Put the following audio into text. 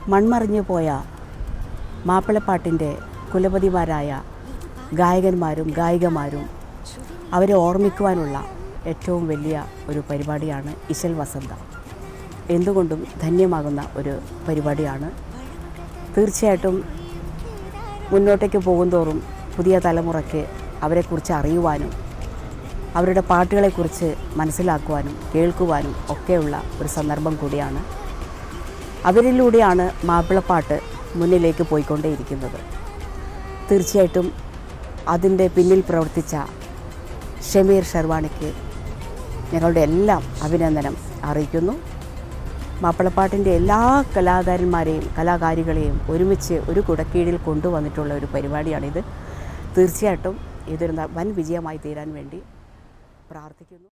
മൺമറിഞ്ഞു പോയ മാപ്പിളപ്പാട്ടിൻ്റെ കുലപതിമാരായ ഗായകന്മാരും ഗായികമാരും അവരെ ഓർമ്മിക്കുവാനുള്ള ഏറ്റവും വലിയ ഒരു പരിപാടിയാണ് ഇശൽ വസന്ത എന്തുകൊണ്ടും ധന്യമാകുന്ന ഒരു പരിപാടിയാണ് തീർച്ചയായിട്ടും മുന്നോട്ടേക്ക് പോകുന്തോറും പുതിയ തലമുറയ്ക്ക് അവരെക്കുറിച്ച് അറിയുവാനും അവരുടെ പാട്ടുകളെക്കുറിച്ച് മനസ്സിലാക്കുവാനും കേൾക്കുവാനും ഒക്കെയുള്ള ഒരു സന്ദർഭം കൂടിയാണ് അവരിലൂടെയാണ് മാപ്പിളപ്പാട്ട് മുന്നിലേക്ക് പോയിക്കൊണ്ടേയിരിക്കുന്നത് തീർച്ചയായിട്ടും അതിൻ്റെ പിന്നിൽ പ്രവർത്തിച്ച ഷമീർ ഷെർവാണിക്ക് ഞങ്ങളുടെ എല്ലാം അഭിനന്ദനം അറിയിക്കുന്നു മാപ്പിളപ്പാട്ടിൻ്റെ എല്ലാ കലാകാരന്മാരെയും കലാകാരികളെയും ഒരുമിച്ച് ഒരു കുടക്കീഴിൽ കൊണ്ടുവന്നിട്ടുള്ള ഒരു പരിപാടിയാണിത് തീർച്ചയായിട്ടും ഇതൊരു ന- വൻ വിജയമായി തീരാൻ വേണ്ടി പ്രാർത്ഥിക്കുന്നു